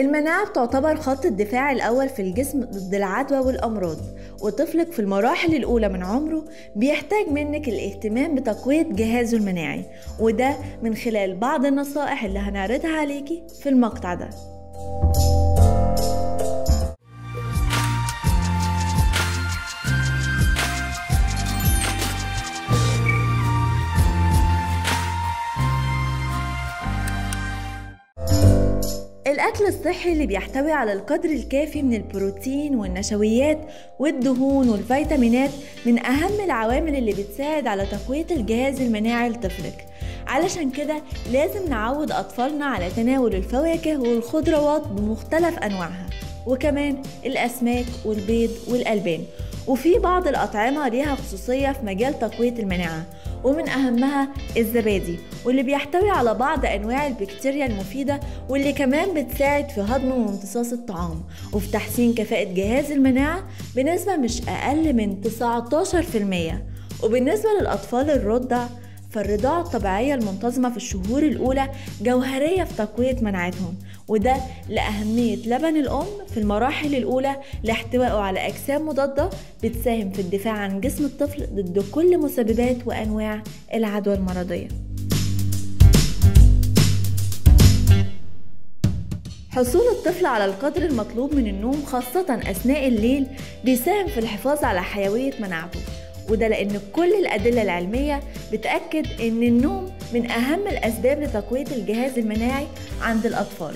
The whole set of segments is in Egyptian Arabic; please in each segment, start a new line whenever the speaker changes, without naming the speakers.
المناعة بتعتبر خط الدفاع الأول في الجسم ضد العدوى والأمراض وطفلك في المراحل الأولى من عمره بيحتاج منك الاهتمام بتقوية جهازه المناعي وده من خلال بعض النصائح اللي هنعرضها عليكي في المقطع ده الأكل الصحي اللي بيحتوي على القدر الكافي من البروتين والنشويات والدهون والفيتامينات من أهم العوامل اللي بتساعد على تقوية الجهاز المناعي لطفلك علشان كده لازم نعود أطفالنا على تناول الفواكه والخضروات بمختلف أنواعها وكمان الأسماك والبيض والألبان وفي بعض الأطعمة ليها خصوصية في مجال تقوية المناعة ومن أهمها الزبادي واللي بيحتوي على بعض أنواع البكتيريا المفيدة واللي كمان بتساعد في هضم وامتصاص الطعام وفي تحسين كفاءة جهاز المناعة بنسبة مش أقل من 19% وبالنسبة للأطفال الرضع فالرضاعة الطبيعية المنتظمة في الشهور الأولى جوهرية في تقوية مناعتهم وده لأهمية لبن الأم في المراحل الأولى لاحتوائه على أجسام مضادة بتساهم في الدفاع عن جسم الطفل ضد كل مسببات وأنواع العدوى المرضية حصول الطفل على القدر المطلوب من النوم خاصة أثناء الليل بيساهم في الحفاظ على حيوية مناعته وده لأن كل الأدلة العلمية بتأكد إن النوم من أهم الأسباب لتقوية الجهاز المناعي عند الأطفال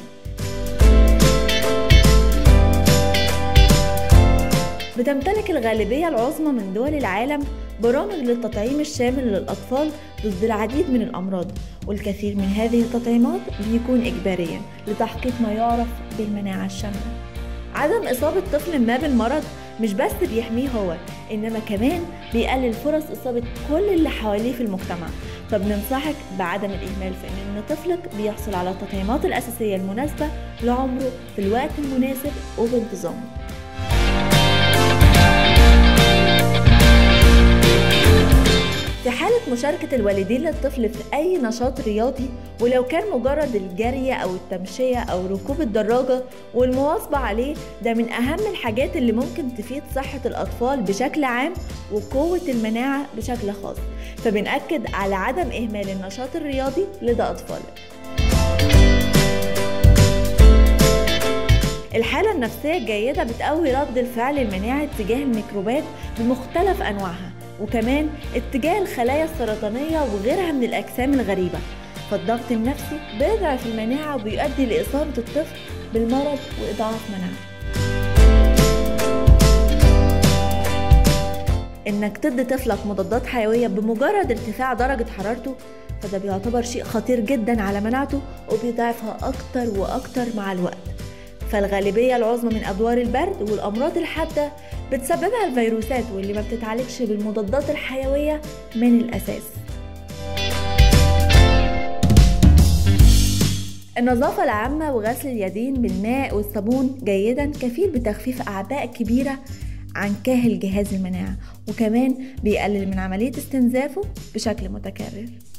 بتمتلك الغالبية العظمى من دول العالم برامج للتطعيم الشامل للأطفال ضد العديد من الأمراض والكثير من هذه التطعيمات بيكون إجباريا لتحقيق ما يعرف بالمناعة الشاملة عدم إصابة طفل ما بالمرض مش بس بيحميه هو إنما كمان بيقلل فرص إصابة كل اللي حواليه في المجتمع فبننصحك بعدم الإهمال في إن طفلك بيحصل على التطعيمات الأساسية المناسبة لعمره في الوقت المناسب وبانتظام في حالة مشاركة الوالدين للطفل في أي نشاط رياضي ولو كان مجرد الجري أو التمشية أو ركوب الدراجة والمواظبة عليه ده من أهم الحاجات اللي ممكن تفيد صحة الأطفال بشكل عام وقوة المناعة بشكل خاص فبنأكد على عدم إهمال النشاط الرياضي لدى أطفالك الحالة النفسية الجيدة بتقوي رد الفعل المناعي تجاه الميكروبات بمختلف أنواعها وكمان اتجاه الخلايا السرطانية وغيرها من الأجسام الغريبة فالضغط النفسي بيضعف المناعة وبيؤدي لإصابة الطفل بالمرض وإضعاف مناعته إنك تدي طفلك مضادات حيوية بمجرد ارتفاع درجة حرارته فده بيعتبر شيء خطير جدا على مناعته وبيضعفها أكتر وأكتر مع الوقت فالغالبية العظمى من أدوار البرد والأمراض الحادة بتسببها الفيروسات واللي ما بتتعالجش بالمضادات الحيوية من الأساس النظافة العامة وغسل اليدين بالماء والصابون جيدا كفيل بتخفيف أعباء كبيرة عن كاهل جهاز المناعة وكمان بيقلل من عملية استنزافه بشكل متكرر